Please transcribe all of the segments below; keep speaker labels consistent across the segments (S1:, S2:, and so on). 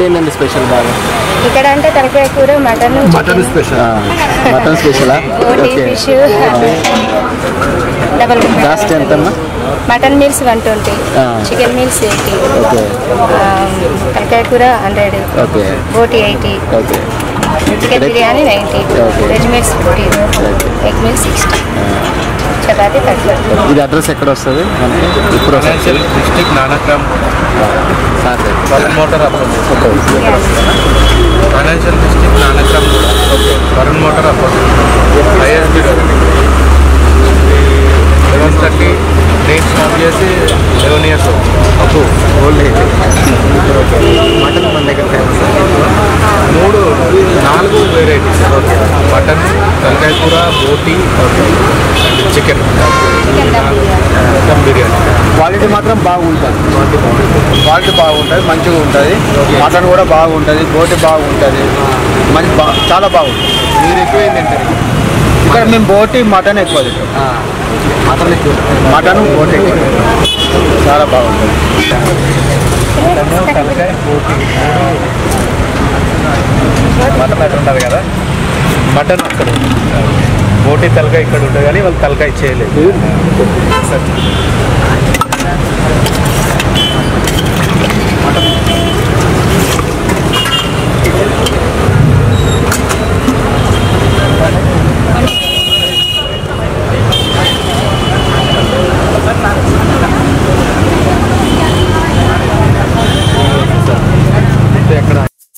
S1: Side ఏంటండి special బాగా
S2: ఇక్కడ అంటే తలకాయ కూర మటన్
S3: మటన్ స్పెషల్
S1: మటన్ స్పెషలా
S2: బోటి
S1: ఓకే
S2: ఫిష్ డబల్
S1: కాస్ట్ ఎంతమ్మా
S2: మటన్ మీల్స్ వన్ ట్వంటీ
S1: ఆ.
S2: చికెన్ మీల్స్ ఎయిటీ
S1: ఓకే
S2: తలకాయ కూర హండ్రెడ్
S1: ఓకే
S2: బోటి eighty
S1: okay
S2: chicken biryani ninety
S1: Okay.
S2: Veg meals fifty egg meals sixty chapati thirty
S1: ఇది అడ్రస్ ఎక్కడ వస్తుంది మనకి ఇప్పుడు
S3: financial district Nanakram
S1: sir
S3: Varun motor opposite financial district Nanakram okay Varun motor opposite ISB eleven thirty నేను stop చేసి లెవెన్ ఇయర్స్ అప్పుడు
S1: old అయితే మటన్ మన దగ్గర ఫేమస్
S3: మూడు నాలుగు వెరైటీస్ ఓకే మటన్ తలకాయ కూర బోటి and chicken
S2: chicken dum biryani
S3: dum biryani
S1: quality మాత్రం బాగుంటుంది
S4: క్వాలిటీ బాగుంటుంది మంచిగా ఉంటుంది మటన్ కూడా బాగుంటుంది బోటి బాగుంటుంది మంచి బా చాలా బాగుంటుంది
S1: మీరు ఎక్కువ ఏం తింటారు
S4: ఇక్కడ మేము బోటి మటన్ ఎక్కువ తింటాం
S1: మటన్ ఎక్కువ
S4: మటన్ బోటి ఎక్కువ తింటాం. చాలా బాగుంటుంది
S3: తలకాయ బోటి మటన్ అక్కడ ఉంటుంది కదా మటన్ అక్కడ ఉంటుంది. బోటి తలకాయ ఇక్కడ ఉంటుంది కానీ వాళ్ళు తలకాయ చేయలేదు ఎక్కడ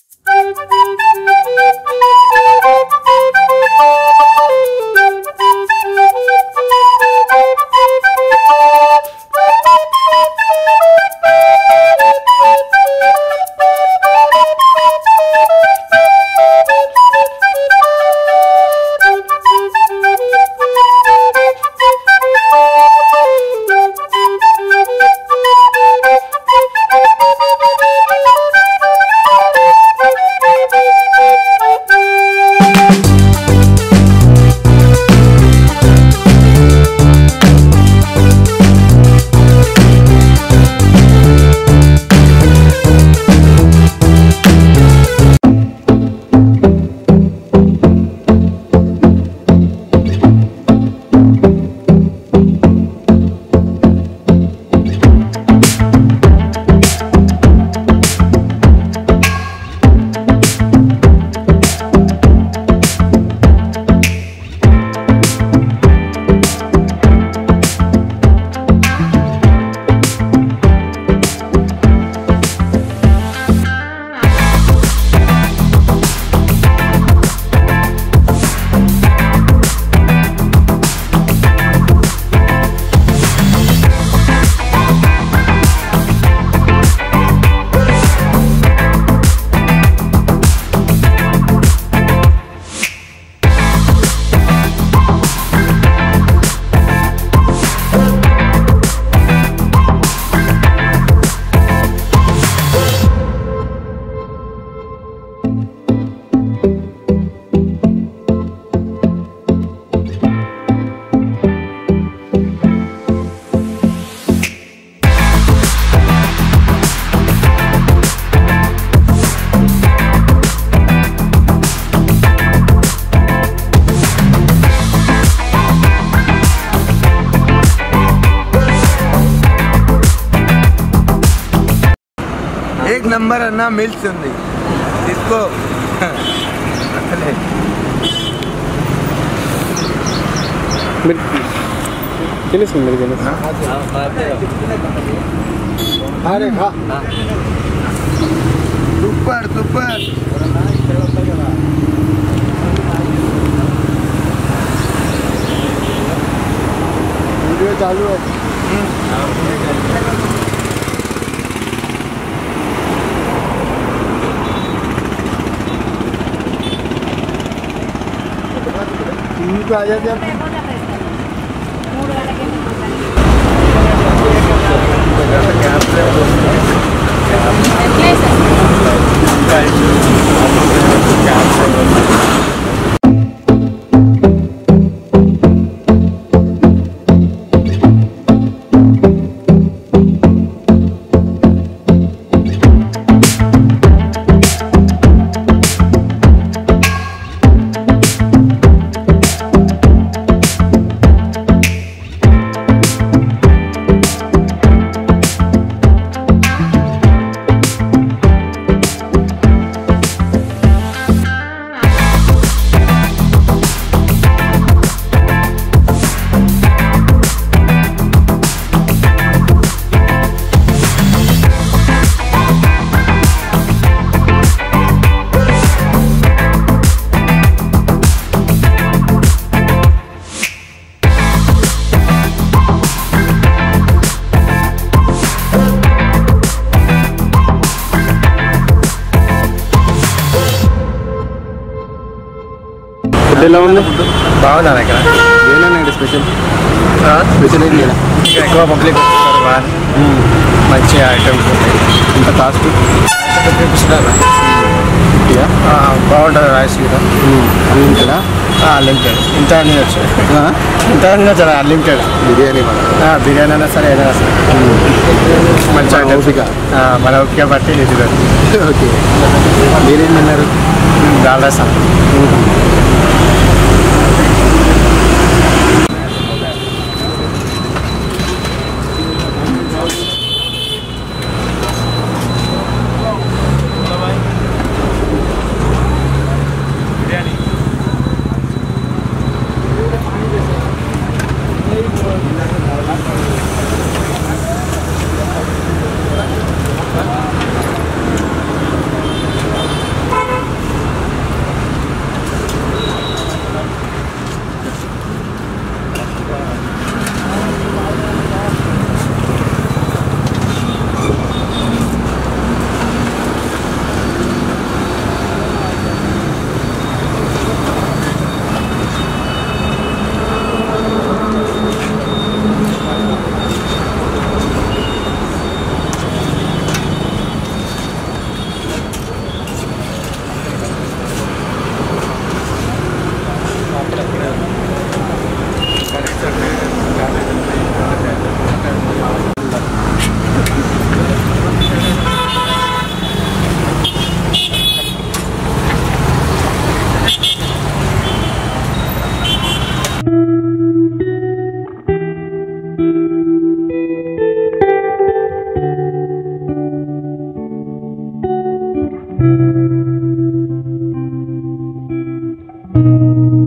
S4: ఏక్ నంబర్ అన్న మిల్స్ ఉంది తీసుకో
S1: మీరు తెలుసు మీరు తెలుసు
S4: అరే ఖా సూపర్ సూపర్ वीडियो चालू है टीवी पे आ जाते आप
S1: ఫుడ్ ఎలా ఉంది
S3: బాగుందా ఇక్కడ
S1: ఏమైనా ఇక్కడ స్పెషల్ స్పెషల్ ఏంటి ఇక్కడ
S3: ఇక్కడ ఎక్కువ పబ్లిక్ వస్తారు బాగా మంచి ఐటమ్స్
S1: ఎంత కాస్ట్
S3: బాగుంటుంది రైస్ కూడా
S1: అన్లిమిటెడా
S3: అన్లిమిటెడ్ ఇంత అన్ని వచ్చు ఇంత అన్ని వచ్చు అన్లిమిటెడ్
S1: బిర్యానీ మన
S3: బిర్యానీ అయినా సరే ఏదైనా సరే మంచి
S1: మన ఓపిక.
S3: మన ఓపిక బట్టి ఇది
S1: ఓకే మీరేం తిన్నారు
S3: డాల్డా సార్
S5: thank you